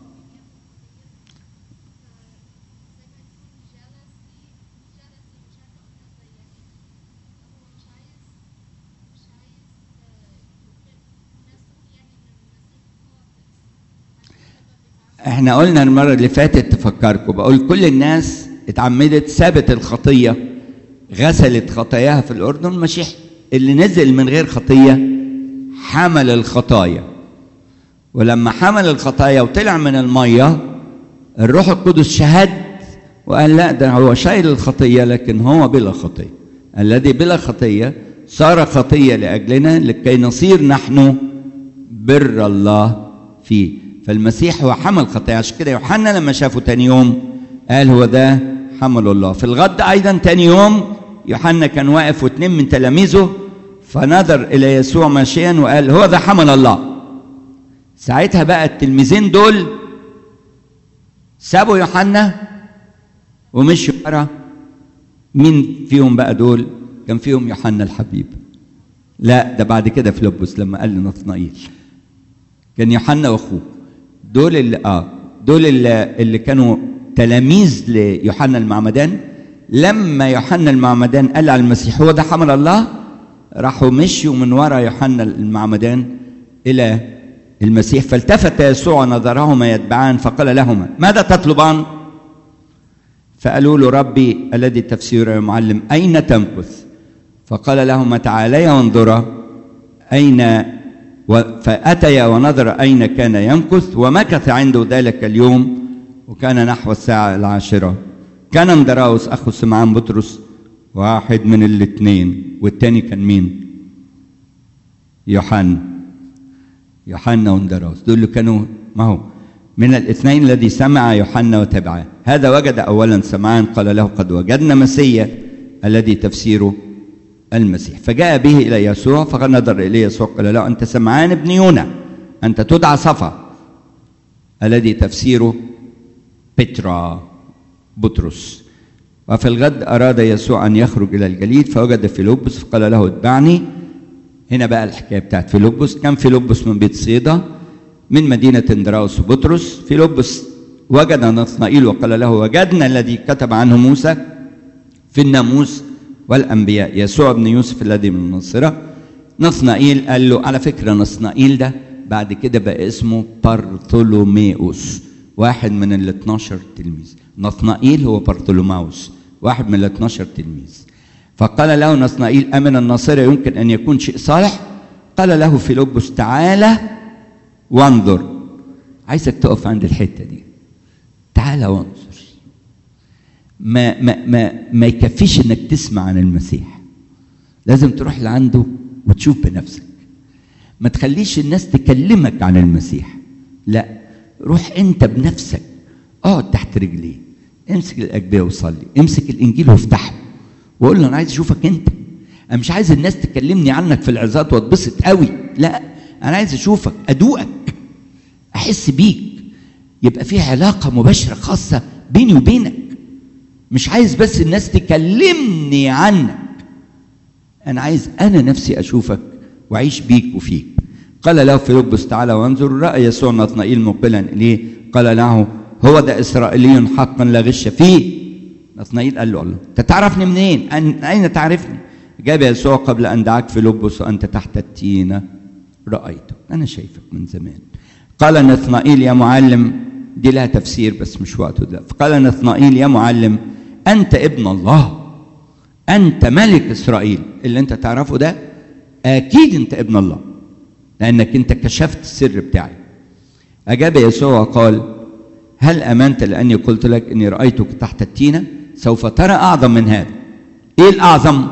احنا قلنا المره اللي فاتت تفكركم بقول كل الناس اتعمدت سابت الخطيه غسلت خطاياها في الاردن المسيح اللي نزل من غير خطيه حمل الخطايا ولما حمل الخطايا وطلع من الميه الروح القدس شهد وقال لا ده هو شايل الخطيه لكن هو بلا خطيه الذي بلا خطيه صار خطيه لاجلنا لكي نصير نحن بر الله فيه فالمسيح هو حمل خطايا عشان كده يوحنا لما شافه تاني يوم قال هو ده حمل الله في الغد ايضا تاني يوم يوحنا كان واقف واثنين من تلاميذه فنظر الى يسوع ماشيا وقال هو ده حمل الله ساعتها بقى التلميذين دول سابوا يوحنا ومشوا ورا مين فيهم بقى دول كان فيهم يوحنا الحبيب لا ده بعد كده فيلبس لما قال لنطنائيل كان يوحنا واخوه دول اللي اه دول اللي, اللي كانوا تلاميذ ليوحنا المعمدان لما يوحنا المعمدان قال على المسيح هو ده حمل الله راحوا مشوا من وراء يوحنا المعمدان الى المسيح فالتفت يسوع نظرهما يتبعان فقال لهما ماذا تطلبان فقالوا له ربي الذي تفسيره يا معلم اين تمكث فقال لهما تعاليا وانظرا اين فاتيا ونظر اين كان يمكث ومكث عنده ذلك اليوم وكان نحو الساعه العاشره كان اندراوس اخو سمعان بطرس واحد من الاثنين والتاني كان مين يوحنا يوحنا واندراوس دول اللي كانوا ما هو من الاثنين الذي سمع يوحنا وتبعه هذا وجد اولا سمعان قال له قد وجدنا مسيا الذي تفسيره المسيح فجاء به الى يسوع فنظر اليه يسوع قال له انت سمعان ابن يونا انت تدعى صفا الذي تفسيره بترا بطرس وفي الغد اراد يسوع ان يخرج الى الجليد فوجد فيلبس فقال له اتبعني هنا بقى الحكايه بتاعت فيلبس كان فيلبس من بيت صيدا من مدينه اندراوس وبطرس فيلبس وجد نثنائيل وقال له وجدنا الذي كتب عنه موسى في الناموس والانبياء يسوع ابن يوسف الذي من الناصره نثنائيل قال له على فكره نثنائيل ده بعد كده بقى اسمه بارثولوميوس واحد من ال 12 تلميذ نثنائيل هو بارثولوماوس واحد من ال 12 تلميذ فقال له نثنائيل أمن الناصرة يمكن أن يكون شيء صالح قال له فيلبس تعالى وانظر عايزك تقف عند الحتة دي تعالى وانظر ما ما ما ما يكفيش انك تسمع عن المسيح لازم تروح لعنده وتشوف بنفسك ما تخليش الناس تكلمك عن المسيح لا روح انت بنفسك اقعد تحت رجليه امسك الاجبيه وصلي امسك الانجيل وافتحه وقول له انا عايز اشوفك انت انا مش عايز الناس تكلمني عنك في العظات واتبسط قوي لا انا عايز اشوفك ادوقك احس بيك يبقى في علاقه مباشره خاصه بيني وبينك مش عايز بس الناس تكلمني عنك انا عايز انا نفسي اشوفك واعيش بيك وفيك قال له فيلبس تعالى وانظر راى يسوع نطنائيل مقبلا اليه قال له هو ده اسرائيلي حقا لا غش فيه نطنائيل قال له الله انت تعرفني منين أن- اين تعرفني جاب يسوع قبل ان دعاك فيلبس وانت تحت التينه رايتك انا شايفك من زمان قال نثنائيل يا معلم دي لها تفسير بس مش وقته ده فقال نثنائيل يا معلم انت ابن الله انت ملك اسرائيل اللي انت تعرفه ده اكيد انت ابن الله لانك انت كشفت السر بتاعي اجاب يسوع وقال هل امنت لاني قلت لك اني رايتك تحت التينه سوف ترى اعظم من هذا ايه الاعظم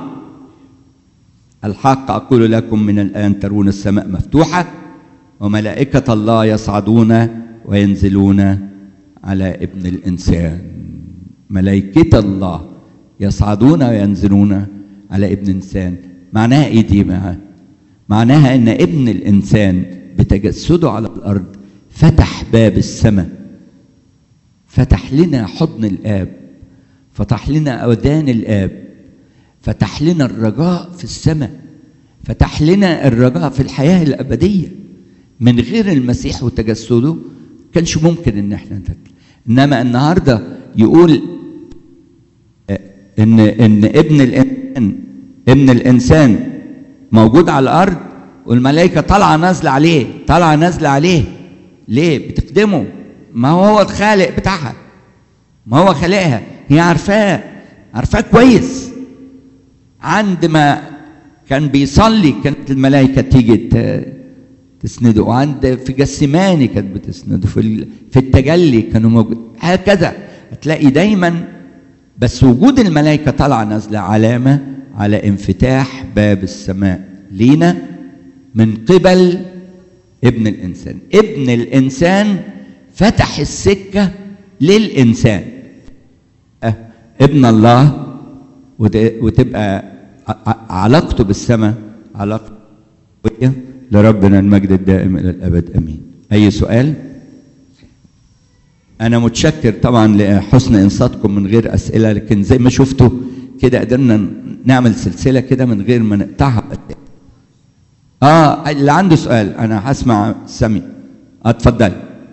الحق اقول لكم من الان ترون السماء مفتوحه وملائكه الله يصعدون وينزلون على ابن الانسان ملائكه الله يصعدون وينزلون على ابن الانسان معناها ايه دي بقى معناها ان ابن الانسان بتجسده على الارض فتح باب السماء فتح لنا حضن الاب فتح لنا اودان الاب فتح لنا الرجاء في السماء فتح لنا الرجاء في الحياه الابديه من غير المسيح وتجسده كانش ممكن ان احنا نتكلم انما النهارده يقول ان ان ابن الانسان ابن الانسان موجود على الارض والملائكه طالعه نازله عليه طالعه نازله عليه ليه بتخدمه ما هو هو الخالق بتاعها ما هو خالقها هي عارفاه عارفاه كويس عند ما كان بيصلي كانت الملائكه تيجي ت- تسنده وعند في جسماني كانت بتسنده في ال- في التجلي كانوا موجود هكذا هتلاقي دايما بس وجود الملائكه طالعه نازله علامه على انفتاح باب السماء لينا من قبل ابن الانسان ابن الانسان فتح السكه للانسان أه ابن الله وت- وتبقى ع- ع- علاقته بالسماء علاقه قوية لربنا المجد الدائم الى الابد امين اي سؤال انا متشكر طبعا لحسن انصاتكم من غير اسئله لكن زي ما شفتوا كده قدرنا نعمل سلسله كده من غير ما نقطعها اه اللي عنده سؤال انا هسمع سامي آه، اتفضل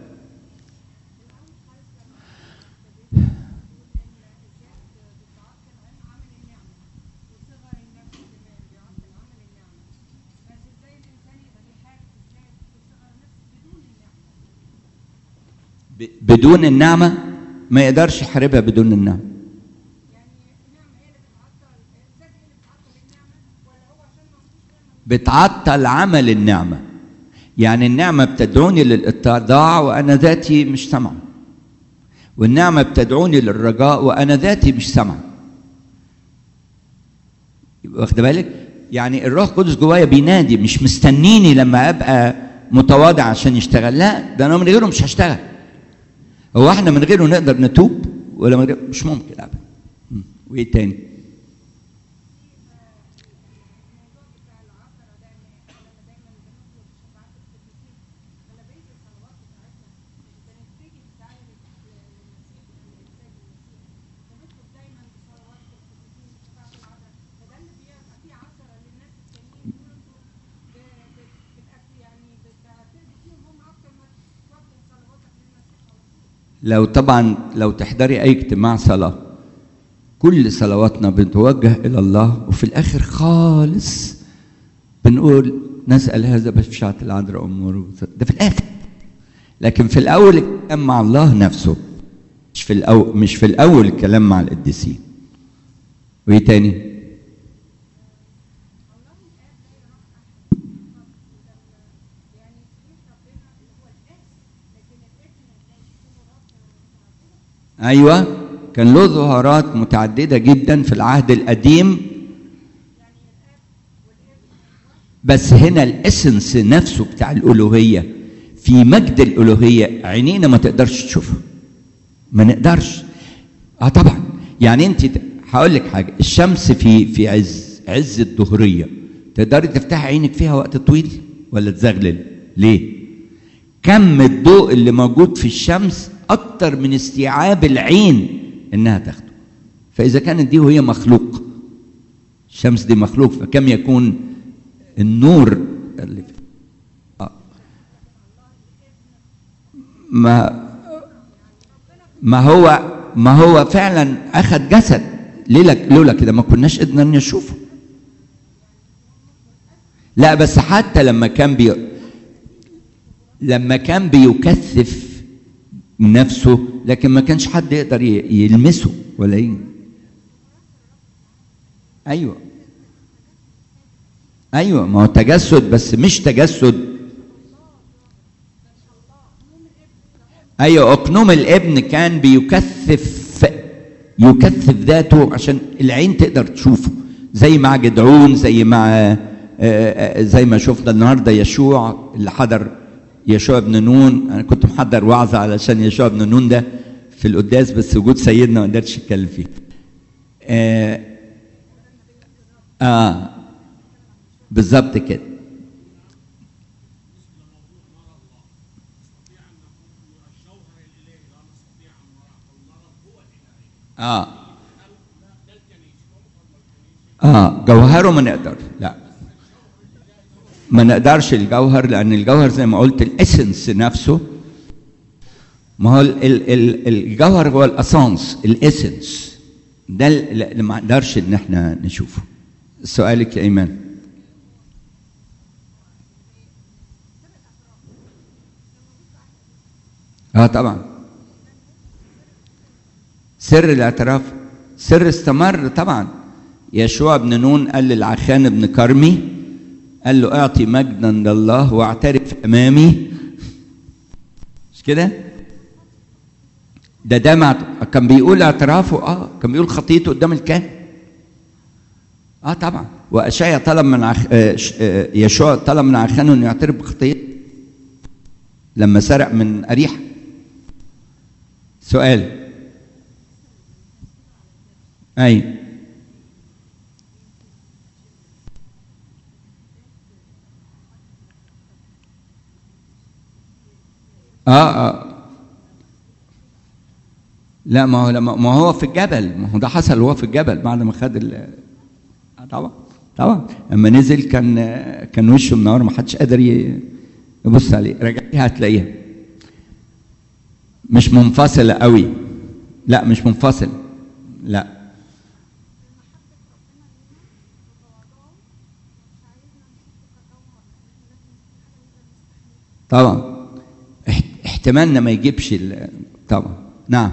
ب- بدون النعمه ما يقدرش يحاربها بدون النعمه بتعطل عمل النعمة يعني النعمة بتدعوني للاتضاع وأنا ذاتي مش سامعة والنعمة بتدعوني للرجاء وأنا ذاتي مش سامعة واخد بالك يعني الروح القدس جوايا بينادي مش مستنيني لما أبقى متواضع عشان يشتغل لا ده أنا من غيره مش هشتغل هو احنا من غيره نقدر نتوب ولا من غيره مش ممكن أبدا م. وإيه تاني لو طبعا لو تحضري اي اجتماع صلاه كل صلواتنا بنتوجه الى الله وفي الاخر خالص بنقول نسال هذا بشفاعة العذراء امور ده في الاخر لكن في الاول الكلام مع الله نفسه مش في الاول مش في الاول الكلام مع القديسين وايه تاني ايوه كان له ظهورات متعددة جدا في العهد القديم بس هنا الاسنس نفسه بتاع الألوهية في مجد الألوهية عينينا ما تقدرش تشوفه ما نقدرش اه طبعا يعني انت هقول لك حاجة الشمس في في عز عز الظهرية تقدري تفتحي عينك فيها وقت طويل ولا تزغلل ليه كم الضوء اللي موجود في الشمس اكتر من استيعاب العين انها تاخده فاذا كانت دي وهي مخلوق الشمس دي مخلوق فكم يكون النور اللي في آه. ما ما هو ما هو فعلا اخذ جسد لولا لولا كده ما كناش قدرنا نشوفه لا بس حتى لما كان بي لما كان بيكثف نفسه لكن ما كانش حد يقدر يلمسه ولا ايه ايوه ايوه ما هو تجسد بس مش تجسد ايوه اقنوم الابن كان بيكثف يكثف ذاته عشان العين تقدر تشوفه زي مع جدعون زي مع زي ما شفنا النهارده يشوع اللي حضر يشوع بن نون انا كنت محضر وعظه علشان يشوع بن نون ده في القداس بس وجود سيدنا ما قدرتش اتكلم فيه آه, اه بالظبط كده اه اه جوهره ما نقدر لا ما نقدرش الجوهر لان الجوهر زي ما قلت الاسنس نفسه ما هو ال ال ال الجوهر هو الاسانس الاسنس ده اللي ما نقدرش ان احنا نشوفه سؤالك يا ايمان اه طبعا سر الاعتراف سر استمر طبعا يشوع بن نون قال للعخان بن كرمي قال له اعطي مجدا لله واعترف امامي مش كده ده ده مع كان بيقول اعترافه اه كان بيقول خطيته قدام الكاهن اه طبعا واشعيا طلب من عخ... آه يشوع طلب من عخانه انه يعترف بخطيته لما سرق من اريحه سؤال اي اه اه لا ما هو لما ما هو في الجبل ما هو ده حصل وهو في الجبل بعد ما خد ال آه طبعا طبعا لما نزل كان كان وشه منور ما حدش قادر يبص عليه رجعتها هتلاقيها مش منفصلة قوي لا مش منفصل لا طبعا احتمالنا ما يجيبش طبعا نعم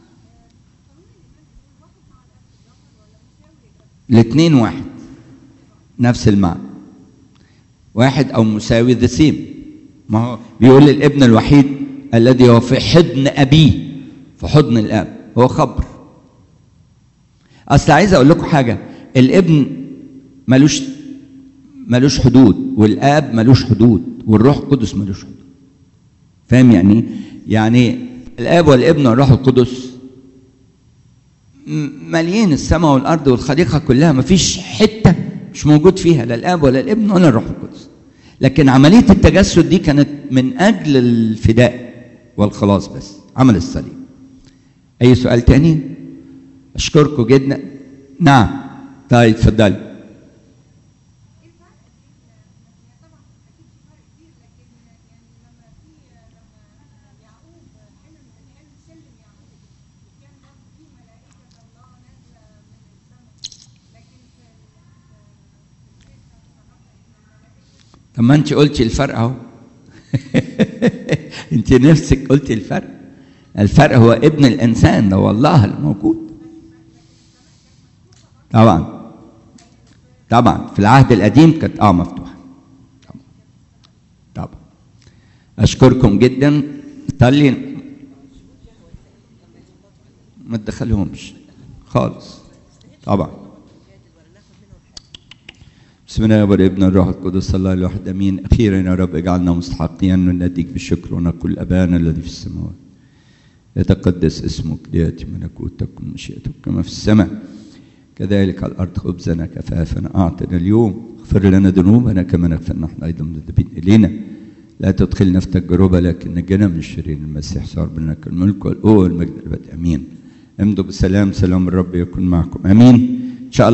الاثنين واحد نفس المعنى واحد او مساوي ذا سيم ما هو بيقول الابن الوحيد الذي هو في حضن ابيه في حضن الاب هو خبر اصل عايز اقول لكم حاجه الابن ملوش ملوش حدود والاب ملوش حدود والروح القدس ملوش حدود فاهم يعني يعني الاب والابن والروح القدس ماليين السماء والارض والخليقه كلها ما فيش حته مش موجود فيها لا الاب ولا الابن ولا الروح القدس لكن عمليه التجسد دي كانت من اجل الفداء والخلاص بس عمل الصليب اي سؤال تاني اشكركم جدا نعم طيب اتفضلي طب ما انت قلتي الفرق اهو انت نفسك قلتي الفرق الفرق هو ابن الانسان ده والله الموجود طبعا طبعا في العهد القديم كانت اه مفتوحه طبعا طبعا اشكركم جدا صلي ما تدخلهمش خالص طبعا بسم الله والابن الروح القدس الله الواحد امين اخيرا يا رب اجعلنا مستحقين ان نناديك بالشكر ونقول ابانا الذي في السماوات يتقدس اسمك لياتي ملكوتك ومشيئتك كما في السماء كذلك على الارض خبزنا كفافنا اعطنا اليوم اغفر لنا ذنوبنا كما نغفر نحن ايضا مذنبين الينا لا تدخلنا في تجربه لكن نجنا من الشرير المسيح صار لك الملك والقوه والمجد الابد امين امضوا بسلام سلام الرب يكون معكم امين